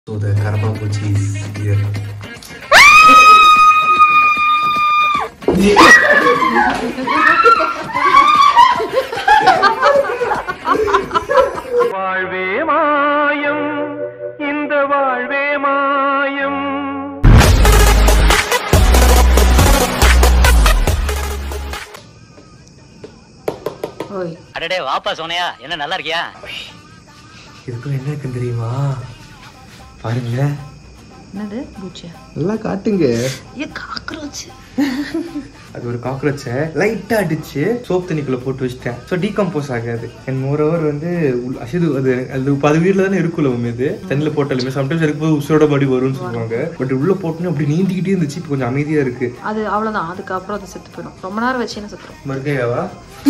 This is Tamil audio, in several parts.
So the Karamapuchi is here. வாழ்வே மாயம் இந்த வாழ்வே மாயம் ஓய் அடடே வாப்பா சோனையா என்ன நல்லா இருக்கியா இதுக்கும் என்ன இருக்குன்னு தெரியுமா பாருங்க என்னது பூச்சியா நல்லா காட்டுங்க ஏ காக்ரோச் அது ஒரு காக்ரோச்சை லைட்டா அடிச்சு சோப் தண்ணிக்குள்ள போட்டு வச்சிட்டேன் ஸோ டீகம்போஸ் ஆகாது அண்ட் மோர் ஓவர் வந்து உள்- அசிது அது அது பது வீட்டில் தானே இருக்குல்ல உண்மை இது தண்ணியில் போட்டாலுமே சம்டைம்ஸ் இருக்கும்போது உசோட மடி வரும்னு சொல்லுவாங்க பட் உள்ள போட்டோன்னே அப்படி நீந்திக்கிட்டே இருந்துச்சு இப்போ கொஞ்சம் அமைதியா இருக்கு அது அவ்வளவுதான் அதுக்கப்புறம் அது செத்து போயிடும் ரொம்ப நேரம் வச்சு என்ன செத்துரும் மறுக்கையாவா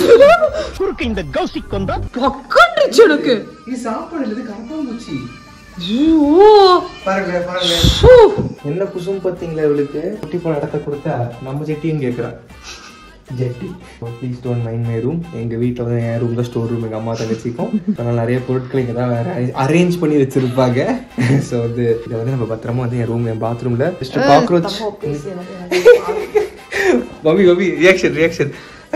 உக்காந்துருச்சு எனக்கு இது சாப்பாடு இல்லை கரப்பாம்பூச்சி ஐயோ பாருங்க பாருங்க ஃபு. என்ன குசும் பார்த்தீங்களா இவளுக்கு குட்டி போன இடத்த கொடுத்தா நம்ம ஜெட்டியும் கேட்குறா ஜெட்டி please don't mind my room எங்கள் வீட்டில் வந்து என் ரூம் தான் ஸ்டோர் ரூம் எங்கள் அம்மா தங்கச்சிக்கும் அதனால் நிறைய பொருட்கள் இங்கே தான் வேறு அரேஞ்ச் பண்ணி வச்சுருப்பாங்க ஸோ வந்து இதை வந்து நம்ம பத்திரமா வந்து என் ரூம் என் பாத்ரூமில் ஜஸ்ட் காக்ரோச் தப்பா பேசி எனக்கு மம்மி மம்மி ரியாக்ஷன் ரியாக்ஷன்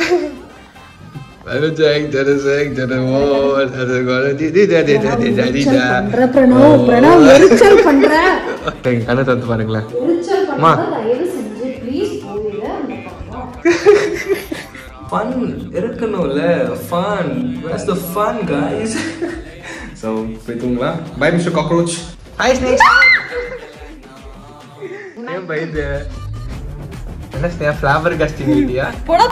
பண்ற பிரணவ் பிரணவ் எரிச்சல் பண்ற கண்ணை தந்து பாருங்களேன் எரிச்சல் அம்மா. பண்ற தயவு செஞ்சு ப்ளீஸ் போயிட அந்த பக்கம் ஃபன் இருக்கணும்ல fun where's the fun guys so போய் தூங்கலாம் bye mister cockroach hi snake ஏன் பயந்து என்ன ஸ்னே ஃப்ளவர் கஸ்டிங் இல்லையா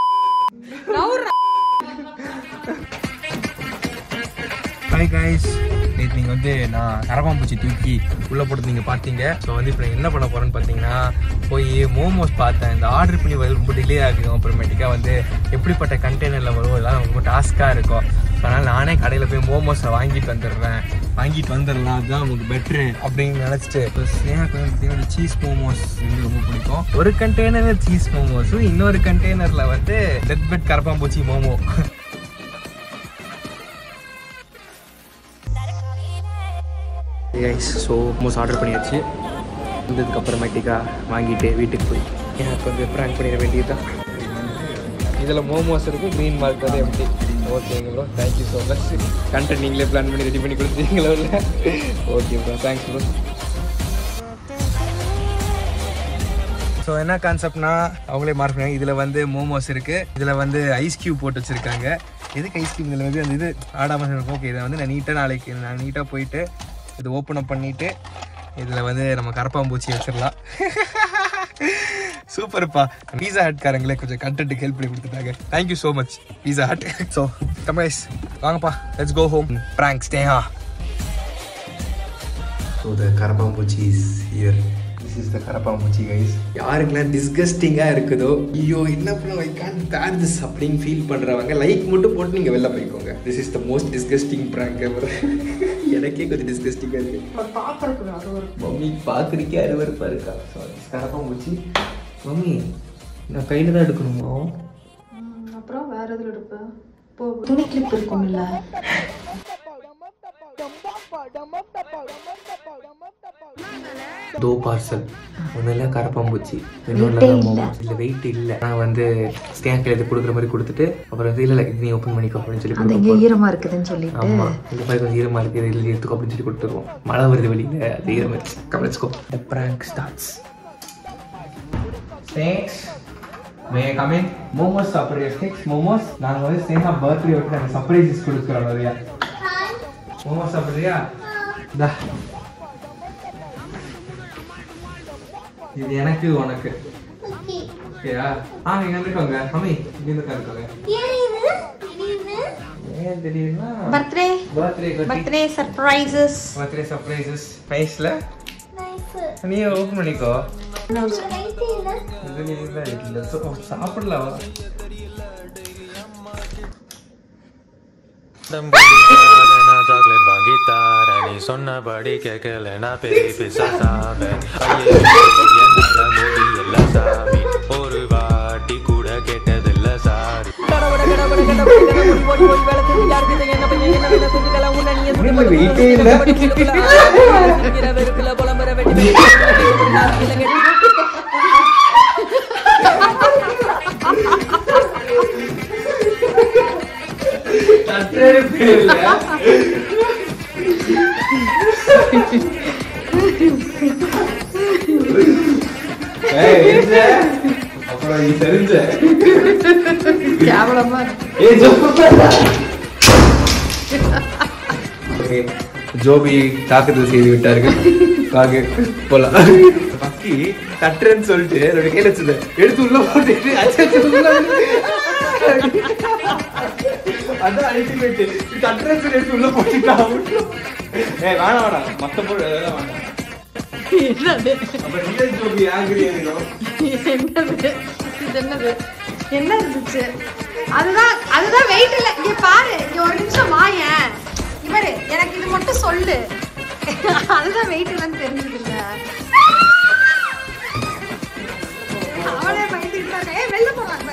ஹாய் கைஸ் நேற்று நீங்கள் வந்து நான் கரப்பாம்பூச்சி தூக்கி உள்ளே போட்டு நீங்கள் பார்த்தீங்க ஸோ வந்து இப்போ நான் என்ன பண்ண போகிறேன்னு பார்த்தீங்கன்னா போய் மோமோஸ் பார்த்தேன் இந்த ஆர்டர் பண்ணி வர ரொம்ப டிலே ஆகும் அப்புறமேட்டிக்கா வந்து எப்படிப்பட்ட கண்டெய்னரில் வரும் இதெல்லாம் ரொம்ப டாஸ்க்காக இருக்கும் அதனால் நானே கடையில் போய் மோமோஸை வாங்கிட்டு வந்துடுறேன் வாங்கிட்டு வந்துடலாம் அதுதான் நமக்கு பெட்ரு அப்படின்னு நினச்சிட்டு இப்போ ஸ்னேகாக்கு வந்து பார்த்தீங்கன்னா சீஸ் மோமோஸ் வந்து ரொம்ப பிடிக்கும் ஒரு கண்டெய்னர் சீஸ் மோமோஸும் இன்னொரு கண்டெய்னரில் வந்து டெத் பெட் கரப்பாம்பூச்சி மோமோ கைஸ் ஸோ மோஸ் ஆர்டர் பண்ணியாச்சு வந்ததுக்கு அப்புறமேட்டிக்கா வாங்கிட்டு வீட்டுக்கு போய் எனக்கு வந்து ப்ராங்க் பண்ணிட வேண்டியதுதான் இதில் மோமோஸ் இருக்குது க்ரீன் மார்க் வந்து எப்படி ஓகேங்க bro thank you so much content நீங்களே பிளான் பண்ணி ரெடி பண்ணி கொடுத்துருக்கீங்களோ இல்லை okay bro thanks bro so என்ன கான்செப்ட்னா அவங்களே மார்க் பண்ணாங்க இதில் வந்து மோமோஸ் இருக்குது இதில் வந்து ஐஸ் கியூப் போட்டு வச்சுருக்காங்க எதுக்கு ஐஸ் கியூப் இதில் வந்து அந்த இது ஆடாமல் இருக்கும் ஓகே இதை வந்து நான் நீட்டாக நாளைக்கு நான் நீட்டாக போயிட்டு இது ஓப்பன் அப் பண்ணிவிட்டு இதில் வந்து நம்ம கரப்பாம்பூச்சி வச்சிடலாம் சூப்பர்ப்பா பீஸா ஹட்காரங்களே கொஞ்சம் கண்டென்ட்டுக்கு ஹெல்ப் பண்ணி கொடுத்துட்டாங்க thank you so much pizza hut so Kamesh வாங்கப்பா லெட்ஸ் கோ ஹோம் பிராங்க் ஸ்டேஹா ஸோ த கரப்பாம்பூச்சி is here this is the கரப்பாம்பூச்சி கைஸ் யாருக்கெல்லாம் டிஸ்கஸ்டிங்காக இருக்குதோ ஐயோ என்ன பண்ண ஐ கான் பேர் திஸ் அப்படின்னு ஃபீல் பண்ணுறவங்க லைக் மட்டும் போட்டு நீங்கள் வெளில போய்க்கோங்க this is the most disgusting prank ever எனக்கே கொஞ்சம் டிஸ்கஸ்டிங்காக இருக்குது பாக்குறதுக்கு அது ஒரு மம்மி பார்க்குறக்கே அருவருப்பாக இருக்கா சாரி கரப்பாம்பூச்சி மம்மி நான் கையில் தான் எடுக்கணுமா ம், அப்புறம் வேற எதுல எடுப்ப போ துணி கிளிப் இருக்கும்ல தோ பார்சல் ஒன்றில் கரப்பாம்பூச்சி இன்னொன்று இல்லை வெயிட் இல்லை நான் வந்து ஸ்கேன் கையில் கொடுக்குற மாதிரி கொடுத்துட்டு அப்புறம் வந்து இல்லை இது நீ ஓப்பன் பண்ணிக்கோ அப்படின்னு சொல்லி அது இங்க கொடுப்போம் ஈரமா இருக்குதுன்னு சொல்லிட்டு ஆமா இந்த மாதிரி கொஞ்சம் ஈரமா இருக்கு இதில் எடுத்துக்கோ அப்படின்னு சொல்லி கொடுத்துருவோம் மழை வருது வெளியில அது ஈரம் இருக்கு கவனிச்சுக்கோ the prank starts snakes may coming momos சாப்பிட்றியா ஸ்னேக்ஸ் மோமோஸ் நாங்கள் வந்து ஸ்னேகா பர்த்டே விட்டு நாங்கள் சர்ப்ரைசஸ் கொடுக்குறோம் நிறையா மோமோஸ் சாப்பிட்றியா தா இது எனக்கு உனக்கு ஓகேயா ஆ இங்க இருக்காங்க மம்மி இங்க இருக்காங்க ஏன் தெரியுமா birthday birthday birthday surprises birthday surprises நைஸ்ல நீ ஓப்பன் பண்ணிக்கோ இது நீ இல்ல இல்ல சோ சாப்பிடலாம் சாக்லேட் வாங்கி தார நீ சொன்னபடி கேட்கல நான் பெரிய பிசா சாவேன் ஐயே என்னால முடியல சாமி ஒரு வாட்டி கூட கேட்டதில்ல சாரி வெயிட்டே இல்ல அப்புறம் நீ தெரிஞ்ச கேவலமா இருக்கு. ஏய் ஓகே ஜோபி தாக்குதல் செய்து விட்டார்கள் வாங்க போலாம் பக்கி தட்டுறேன்னு சொல்லிட்டு என்னோட கையில வச்சது எடுத்து உள்ள போட்டுட்டு அச்சச்சோ, உள்ள வந்து- அதான் அல்டிமேட் தட்டுறேன்னு சொல்லி எடுத்து உள்ள போட்டுட்டா ஏய் வேணாம் வேணாம் மத்த போடு அதெல்லாம் வேணாம் அப்ப ரியல் ஜோபி ஆங்கிரி ஆகிடும் என்னது இது என்னது என்ன இருந்துச்சு அதுதான் அதுதான் வெயிட் இல்ல இங்க பாரு இங்க ஒரு நிமிஷம் வாயேன் இவரு எனக்கு இது மட்டும் சொல்லு அதுதான் வெயிட் இல்லைன்னு தெரிஞ்சது இல்ல அவளே பயந்துட்டு இருக்கா ஏய் வெளில போலாம்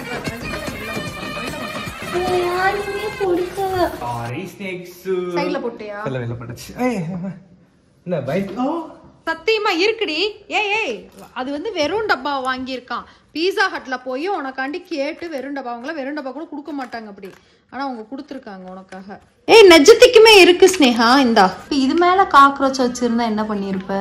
யாருமே கொடுக்கல ஆரி ஸ்னேக்ஸ் சைடுல போட்டியா இல்ல இல்ல பட்டுச்சு ஏய் என்ன பைக் ஓ சத்தியமா இருக்குடி ஏய் ஏய் அது வந்து வெறும் டப்பா வாங்கியிருக்கான் பீஸா ஹட்ல போய் உனக்காண்டி கேட்டு வெறும் டப்பா அவங்கள வெறும் டப்பா கூட கொடுக்க மாட்டாங்க அப்படி ஆனா அவங்க கொடுத்துருக்காங்க உனக்காக ஏய் நெஜத்துக்குமே இருக்கு ஸ்னேகா இந்தா இது மேல காக்ரோச் வச்சிருந்தா என்ன பண்ணிருப்ப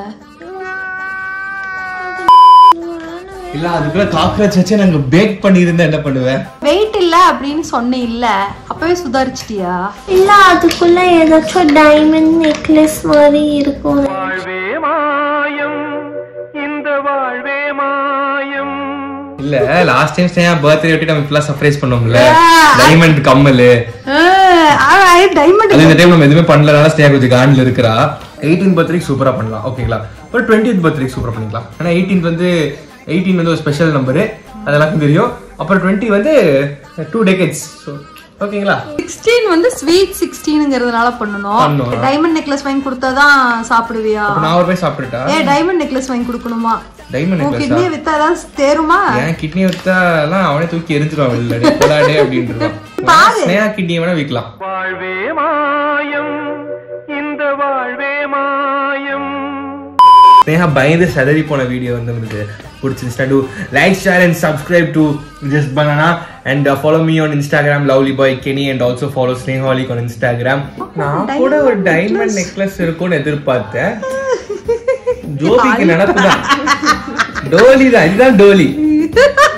இல்ல அதுக்குள்ள காக்ரோச் வச்சு நாங்க பேக் பண்ணியிருந்தா என்ன பண்ணுவேன் வெயிட் இல்ல அப்படின்னு சொன்னே இல்ல அப்பவே சுதாரிச்சிட்டியா இல்ல அதுக்குள்ள ஏதாச்சும் டைமண்ட் நெக்லஸ் மாதிரி இருக்கும் வாழ்வே மாயம் இந்த வாழ்வே மாயம் இல்ல லாஸ்ட் டைம் ஸ்னேகா பர்த்டே ஒட்டி நம்ம இப்பெல்லாம் சர்ப்ரைஸ் பண்ணோம்ல டைமண்ட் கம்மல் டைமண்ட் அது இந்த டைம் நம்ம எதுவுமே பண்ணலனால ஸ்னேகா கொஞ்சம் காண்டில் இருக்கிறா எயிட்டீன் பர்த்டேக்கு சூப்பரா பண்ணலாம் ஓகேங்களா ஒரு டுவெண்ட்டி பர்த்டேக்கு சூப்பரா பண்ணிக்கலாம் ஏன்னா எயிட்டீன் வந்து எயிட்டீன் வந்து ஒரு ஸ்பெஷல் நம்பரு அதெல்லாம் தெரியும் அப்புறம் டுவெண்ட்டி வந்து டூ டேக்கெட்ஸ் ஸோ ஓகேங்களா சிக்ஸ்டீன் வந்து ஸ்வீட் சிக்ஸ்டீனுங்கிறதுனால பண்ணணும் பண்ணணும். டைமண்ட் நெக்லஸ் வாங்கி கொடுத்தாதான் சாப்பிடுவியா அப்ப நான் ஒரு போய் சாப்பிட்டுட்டா ஏ டைமண்ட் நெக்லஸ் வாங்கி கொடுக்கணுமா டைமண்ட் உன் நெக்லஸா கிட்னியை வித்தா ஏதாவது தேருமா ஏன் கிட்னி வித்தாலாம் அவனே தூக்கி எரிஞ்சிருவான் வெளில டேய், போடாடே அப்படின்றான் ஸ்னேகா கிட்னியை வேணா விற்கலாம் வாழ்வே மாயம் இந்த வாழ்வே மாயம் ஸ்னேகா பயந்து சதறி போன வீடியோ வந்து உங்களுக்கு பிடிச்சிருந்துச்சுன்னா do like share and subscribe do just banana and follow me on Instagram lovely boy கெனி அண்ட் ஆல்சோ ஃபாலோ ஸ்னேஹாலிக் ஆன் இன்ஸ்டாகிராம் நான் கூட ஒரு டைமண்ட் நெக்லஸ் இருக்கும்னு எதிர்பார்த்தேன் ஜோபிக்கு நடக்குதான் டோலி தான் இதுதான் டோலி